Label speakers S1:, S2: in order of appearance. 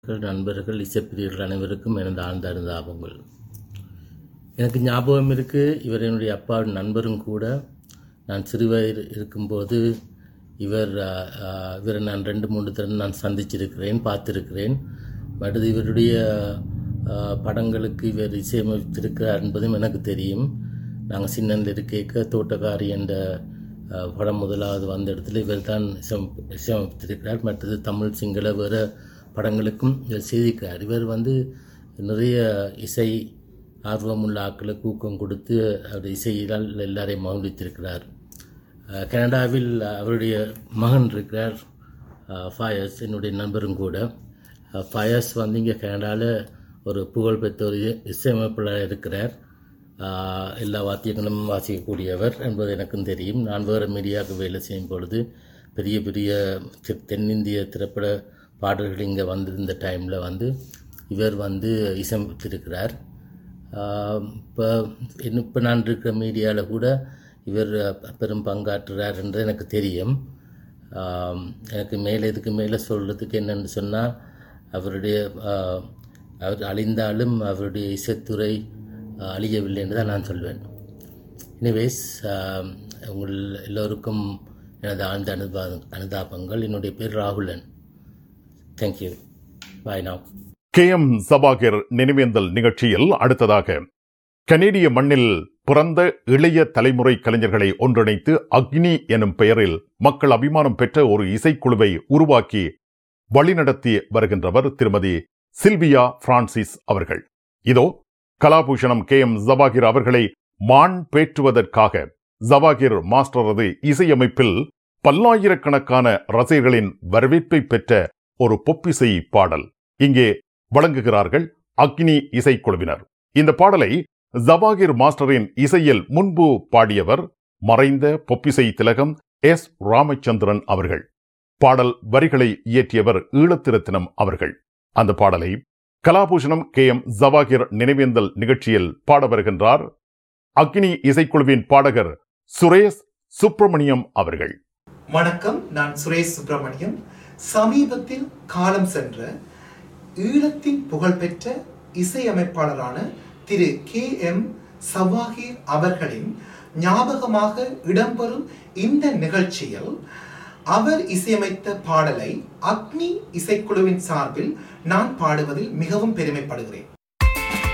S1: நண்பர்கள் இசைப்பிரியர்கள் அனைவருக்கும் எனது ஆழ்ந்த அனுதாபங்கள் எனக்கு ஞாபகம் இருக்குது இவர் என்னுடைய அப்பாவின் நண்பரும் கூட நான் சிறுவயது இருக்கும்போது இவர் ஆ, ஆ, இவரை நான் ரெண்டு மூன்று தடவை நான் சந்திச்சிருக்கிறேன் பார்த்திருக்கிறேன் அடுத்து இவருடைய ஆ, படங்களுக்கு இவர் இசையமைத்திருக்கிறார் என்பதும் எனக்கு தெரியும் நாங்கள் சின்னந்தில் இருக்க தோட்டக்காரி என்ற ஆ, படம் முதலாவது வந்த இடத்துல இவர் தான் இசையமைப்பு இசையமைத்திருக்கிறார் மற்றது தமிழ் சிங்கள வேறு படங்களுக்கும் இவர் செய்திருக்கிறார் இவர் வந்து நிறைய இசை ஆர்வமுள்ள ஆட்களுக்கு ஊக்கம் கொடுத்து அவர் இசையினால் எல்லாரையும் மகிழ்வித்திருக்கிறார் அஹ் கனடாவில் அவருடைய மகன் இருக்கிறார் அஹ் ஃபயஸ் என்னுடைய நண்பரும் கூட அஹ் ஃபயஸ் வந்து இங்கே கனடாவில் ஒரு புகழ்பெற்ற ஒரு இ- இசையமைப்பாளர் இருக்கிறார் அஹ் எல்லா வாத்தியங்களும் வாசிக்கக்கூடியவர் என்பது எனக்கும் தெரியும் நான் வேறு மீடியாவுக்கு வேலை செய்யும் பொழுது பெரிய பெரிய தெ- தென்னிந்திய திரைப்பட பாடல்கள் இங்கே வந்திருந்த டைமில் வந்து இவர் வந்து இசையமைத்திருக்கிறார் இப்போ இப்போ நான் இருக்கிற மீடியாவில் கூட இவர் பெரும் பங்காற்றுறார் என்று எனக்கு தெரியும் ஆம், எனக்கு மேலே இதுக்கு மேலே சொல்கிறதுக்கு என்னென்னு சொன்னால் அவருடைய ஆ, அவர் அழிந்தாலும் அவருடைய இசைத்துறை ஆ, அழியவில்லை என்று தான் நான் சொல்வேன் எனிவேஸ் உங்கள் எல்லோருக்கும் எனது ஆழ்ந்த அனுபா அனுதாபங்கள் என்னுடைய பேர் Rahulan thank you bye now
S2: K M Sabakar நினைவேந்தல் நிகழ்ச்சியில் அடுத்ததாக கனேடிய மண்ணில் பிறந்த இளைய தலைமுறை கலைஞர்களை ஒன்றிணைத்து அக்னி எனும் பெயரில் மக்கள் அபிமானம் பெற்ற ஒரு இசைக்குழுவை உருவாக்கி வழிநடத்தி வருகின்றவர் திருமதி சில்வியா பிரான்சிஸ் அவர்கள் இதோ கலாபூஷணம் கே எம் ஜபாகிர் அவர்களை மான் பேற்றுவதற்காக ஜபாகிர் மாஸ்டரது இசையமைப்பில் பல்லாயிரக்கணக்கான ரசிகர்களின் வரவேற்பை பெற்ற ஒரு பொப்பிசை பாடல் இங்கே வழங்குகிறார்கள் அக்னி இசைக்குழுவினர் இந்த பாடலை ஜவாகிர் மாஸ்டரின் இசையில் முன்பு பாடியவர் மறைந்த பொப்பிசை திலகம் எஸ் ராமச்சந்திரன் அவர்கள் பாடல் வரிகளை இயற்றியவர் ஈழத்திரத்தினம் அவர்கள் அந்த பாடலை கலாபூஷணம் கே எம் ஜவாகிர் நினைவேந்தல் நிகழ்ச்சியில் பாட வருகின்றார் அக்னி இசைக்குழுவின் பாடகர் சுரேஷ் சுப்பிரமணியம் அவர்கள்
S3: வணக்கம் நான் சுரேஷ் சுப்பிரமணியம் சமீபத்தில் காலம் சென்ற ஈழத்தின் புகழ்பெற்ற இசையமைப்பாளரான திரு கே எம் சவாஹிர் அவர்களின் ஞாபகமாக இடம்பெறும் இந்த நிகழ்ச்சியில் அவர் இசையமைத்த பாடலை அக்னி இசைக்குழுவின் சார்பில் நான் பாடுவதில் மிகவும் பெருமைப்படுகிறேன்